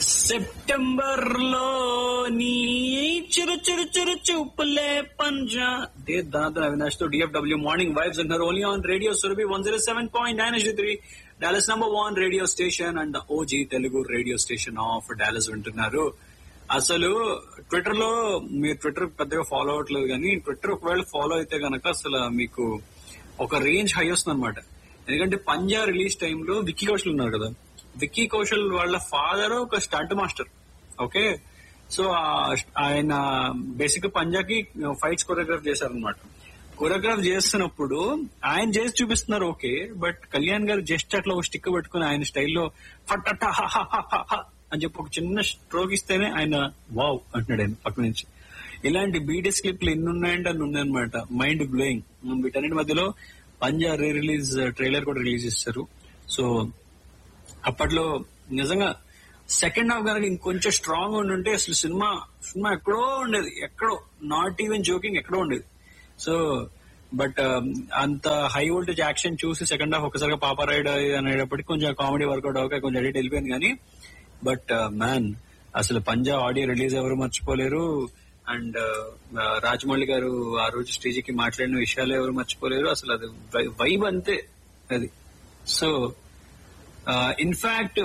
September లో నీ చిరు చిరు చిరు చూపులే పంజా దే దాదాపు అవినాష్ తో డిఎఫ్డబ్ల్యూ మార్నింగ్ వైబ్స్ అంటారు only on radio Surabhi one zero seven point nine three Dallas number one radio station and OG Telugu radio station of Dallas వింటున్నారు అసలు Twitter లో మీరు ట్విట్టర్ పెద్దగా ఫాలో అవ్వట్లేదు కానీ ట్విట్టర్ ఒకవేళ ఫాలో అయితే గనక అసలు మీకు ఒక రేంజ్ హై వస్తుంది అనమాట ఎందుకంటే పంజా రిలీజ్ టైంలో విక్కీ కౌశల్ ఉన్నారు కదా విక్కీ కౌశల్ వాళ్ళ ఫాదర్ ఒక స్టంట్ మాస్టర్ ఓకే సో ఆయన బేసిక్ పంజాకి ఫైట్స్ కొరియోగ్రాఫ్ చేశారనమాట కొరియోగ్రాఫ్ చేస్తున్నప్పుడు ఆయన చేసి చూపిస్తున్నారు ఓకే బట్ కళ్యాణ్ గారు జస్ట్ అట్లా ఒక స్టిక్ పెట్టుకుని ఆయన స్టైల్లో ఫట్ అని చెప్పి ఒక చిన్న స్ట్రోక్ ఇస్తేనే ఆయన వావ్ అంటున్నాడు ఆయన పక్క నుంచి ఇలాంటి బీటీఎస్ క్లిప్లు ఎన్ని ఉన్నాయంటే అన్ని ఉన్నాయన్నమాట మైండ్ బ్లోయింగ్ వీటన్నిటి మధ్యలో పంజా రీ రిలీజ్ ట్రైలర్ కూడా రిలీజ్ చేస్తారు సో అప్పట్లో నిజంగా సెకండ్ హాఫ్ కనుక ఇంకొంచెం స్ట్రాంగ్ ఉండి ఉంటే అసలు సినిమా సినిమా ఎక్కడో ఉండేది ఎక్కడో నాట్ ఈవెన్ జోకింగ్ ఎక్కడో ఉండేది సో బట్ అంత హై వోల్టేజ్ యాక్షన్ చూసి సెకండ్ హాఫ్ ఒకసారిగా పాప రైడ్ అనేటప్పటికి కొంచెం కామెడీ వర్కౌట్ అవ్వక కొంచెం ఎడిట్ వెళ్ళిపోయింది కానీ బట్ మ్యాన్ అసలు పంజా ఆడియో రిలీజ్ ఎవరు మర్చిపోలేరు అండ్ రాజమౌళి గారు ఆ రోజు స్టేజ్కి మాట్లాడిన విషయాలు ఎవరు మర్చిపోలేరు అసలు అది వైబ్ అంతే అది సో ఇన్ఫాక్ట్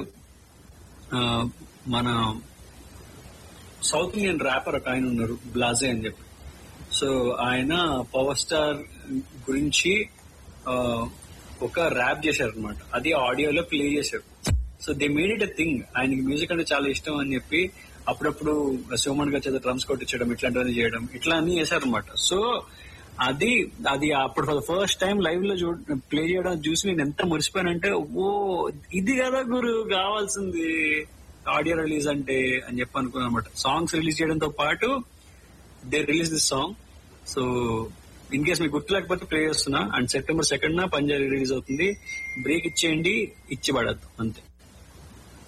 మన సౌత్ ఇండియన్ ర్యాపర్ ఒక ఆయన ఉన్నారు బ్లాజే అని చెప్పి సో ఆయన పవర్ స్టార్ గురించి ఒక ర్యాప్ చేశారు అనమాట అది ఆడియోలో ప్లే చేశారు so they made it a thing ఆయనకి మ్యూజిక్ అంటే చాలా ఇష్టం అని చెప్పి అప్పుడప్పుడు సోమన్ గారి చేత డ్రమ్స్ కొట్టించడం ఇట్లాంటివన్నీ చేయడం ఇట్లా అన్ని చేశారనమాట సో అది అది అప్పుడు ఫర్ ఫస్ట్ టైం లైవ్ లో ప్లే చేయడం చూసి నేను ఎంత మురిసిపోయానంటే ఓ ఇది కదా గురు కావాల్సింది ఆడియో రిలీజ్ అంటే అని చెప్పి అనుకున్నాను అనమాట సాంగ్స్ రిలీజ్ చేయడంతో పాటు they release this song so in case మీకు గుర్తు లేకపోతే ప్లే చేస్తున్నా అండ్ సెప్టెంబర్ సెకండ్ నా పంజాబీ రిలీజ్ అవుతుంది బ్రేక్ ఇచ్చేయండి ఇచ్చి పడద్దు అంతే